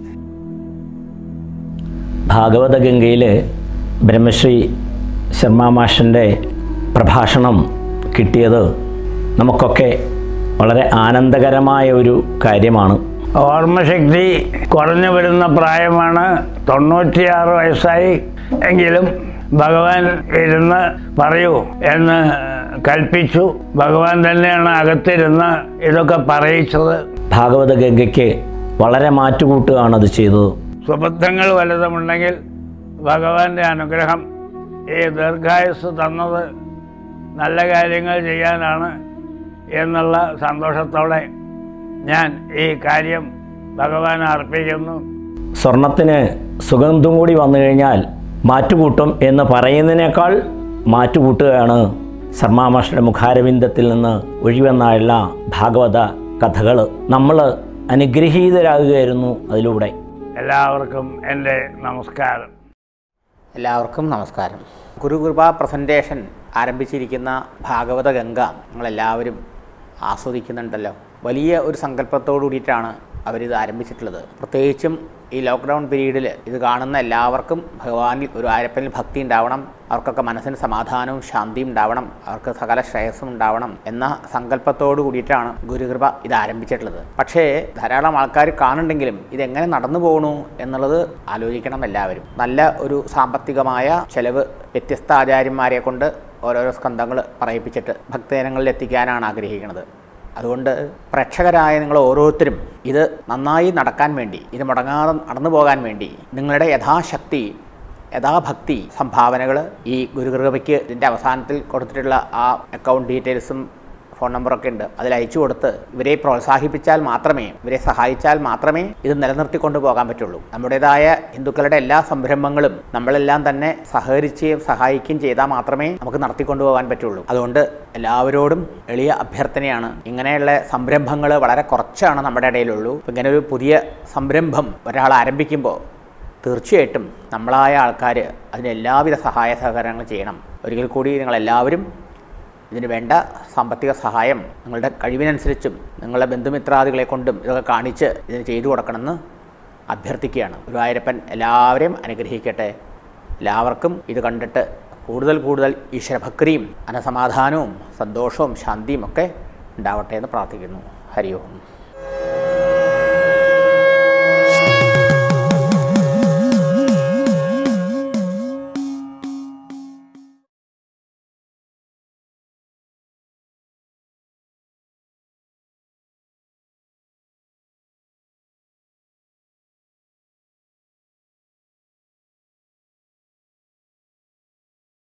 ഭാഗവതഗംഗയിൽ ബ്രഹ്മശ്രീ ശർമ്മ മാഷിൻ്റെ പ്രഭാഷണം കിട്ടിയത് നമുക്കൊക്കെ വളരെ ആനന്ദകരമായ ഒരു കാര്യമാണ് ഓർമ്മശക്തി കുറഞ്ഞു വരുന്ന പ്രായമാണ് തൊണ്ണൂറ്റിയാറ് വയസ്സായി എങ്കിലും ഭഗവാൻ ഇരുന്ന് പറയൂ എന്ന് കൽപ്പിച്ചു ഭഗവാൻ തന്നെയാണ് അകത്തിരുന്ന് ഇതൊക്കെ പറയിച്ചത് ഭാഗവത ഗംഗയ്ക്ക് വളരെ മാറ്റുകൂട്ടുകയാണ് അത് ചെയ്തത് സുബദ്ധങ്ങൾ വലുതുമുണ്ടെങ്കിൽ ഭഗവാന്റെ അനുഗ്രഹം ഈ ദീർഘായുസ് തന്നത് നല്ല കാര്യങ്ങൾ ചെയ്യാനാണ് എന്നുള്ള സന്തോഷത്തോടെ ഞാൻ ഈ കാര്യം ഭഗവാൻ അർപ്പിക്കുന്നു സ്വർണത്തിന് സുഗന്ധം കൂടി വന്നു കഴിഞ്ഞാൽ മാറ്റുകൂട്ടും എന്ന് പറയുന്നതിനേക്കാൾ മാറ്റുകൂട്ടുകയാണ് ശർമാമാഷയുടെ മുഖാരവിന്ദത്തിൽ നിന്ന് ഒഴിവെന്നായുള്ള ഭാഗവത കഥകൾ നമ്മൾ അനുഗ്രഹീതരാകുകയായിരുന്നു അതിലൂടെ എല്ലാവർക്കും എൻ്റെ നമസ്കാരം എല്ലാവർക്കും നമസ്കാരം ഗുരുകൃപ പ്രസൻറ്റേഷൻ ആരംഭിച്ചിരിക്കുന്ന ഭാഗവത ഗംഗ നിങ്ങളെല്ലാവരും ആസ്വദിക്കുന്നുണ്ടല്ലോ വലിയ ഒരു സങ്കല്പത്തോടു കൂടിയിട്ടാണ് അവരിത് ആരംഭിച്ചിട്ടുള്ളത് പ്രത്യേകിച്ചും ഈ ലോക്ക്ഡൗൺ പീരീഡിൽ ഇത് കാണുന്ന എല്ലാവർക്കും ഭഗവാനിൽ ഒരു ആരപ്പനിൽ ഭക്തി ഉണ്ടാവണം അവർക്കൊക്കെ മനസ്സിന് സമാധാനവും ശാന്തിയും ഉണ്ടാവണം അവർക്ക് സകല ശ്രേയസ്സും ഉണ്ടാവണം എന്ന സങ്കല്പത്തോടു കൂടിയിട്ടാണ് ഗുരുകൃപ ഇത് ആരംഭിച്ചിട്ടുള്ളത് പക്ഷേ ധാരാളം ആൾക്കാർ കാണുന്നുണ്ടെങ്കിലും ഇതെങ്ങനെ നടന്നു പോകണു എന്നുള്ളത് ആലോചിക്കണം എല്ലാവരും നല്ല ഒരു സാമ്പത്തികമായ ചെലവ് വ്യത്യസ്ത ആചാര്യന്മാരെ കൊണ്ട് ഓരോരോ സ്കന്ധങ്ങൾ പറയിപ്പിച്ചിട്ട് ഭക്തജനങ്ങളിൽ എത്തിക്കാനാണ് ആഗ്രഹിക്കുന്നത് അതുകൊണ്ട് പ്രേക്ഷകരായ നിങ്ങൾ ഓരോരുത്തരും ഇത് നന്നായി നടക്കാൻ വേണ്ടി ഇത് മുടങ്ങാതെ നടന്നു പോകാൻ വേണ്ടി നിങ്ങളുടെ യഥാശക്തി യഥാഭക്തി സംഭാവനകൾ ഈ ഗുരുകൃപയ്ക്ക് ഇതിൻ്റെ അവസാനത്തിൽ കൊടുത്തിട്ടുള്ള ആ അക്കൗണ്ട് ഡീറ്റെയിൽസും ഫോൺ നമ്പറൊക്കെ ഉണ്ട് അതിൽ അയച്ചു കൊടുത്ത് ഇവരെ പ്രോത്സാഹിപ്പിച്ചാൽ മാത്രമേ ഇവരെ സഹായിച്ചാൽ മാത്രമേ ഇത് നിലനിർത്തിക്കൊണ്ട് പോകാൻ പറ്റുള്ളൂ നമ്മുടേതായ ഹിന്ദുക്കളുടെ എല്ലാ സംരംഭങ്ങളും നമ്മളെല്ലാം തന്നെ സഹകരിക്കുകയും സഹായിക്കുകയും ചെയ്താൽ മാത്രമേ നമുക്ക് നടത്തിക്കൊണ്ടു പോകാൻ പറ്റുള്ളൂ അതുകൊണ്ട് എല്ലാവരോടും എളിയ അഭ്യർത്ഥനയാണ് ഇങ്ങനെയുള്ള സംരംഭങ്ങൾ വളരെ കുറച്ചാണ് നമ്മുടെ ഇടയിലുള്ളൂ ഇപ്പം ഇങ്ങനെ ഒരു പുതിയ സംരംഭം ഒരാൾ ആരംഭിക്കുമ്പോൾ തീർച്ചയായിട്ടും നമ്മളായ ആൾക്കാർ അതിന് എല്ലാവിധ സഹായ സഹകരണങ്ങൾ ചെയ്യണം ഒരിക്കൽ കൂടി നിങ്ങളെല്ലാവരും ഇതിന് വേണ്ട സാമ്പത്തിക സഹായം നിങ്ങളുടെ കഴിവിനനുസരിച്ചും നിങ്ങളുടെ ബന്ധുമിത്രാദികളെ കൊണ്ടും ഇതൊക്കെ കാണിച്ച് ഇതിന് ചെയ്തു കൊടുക്കണമെന്ന് അഭ്യർത്ഥിക്കുകയാണ് ഗുരുവായൂരപ്പൻ എല്ലാവരെയും അനുഗ്രഹിക്കട്ടെ എല്ലാവർക്കും ഇത് കണ്ടിട്ട് കൂടുതൽ കൂടുതൽ ഈശ്വരഭക്തിയും അനസമാധാനവും സന്തോഷവും ശാന്തിയും ഒക്കെ ഉണ്ടാവട്ടെ എന്ന് പ്രാർത്ഥിക്കുന്നു ഹരി ഓം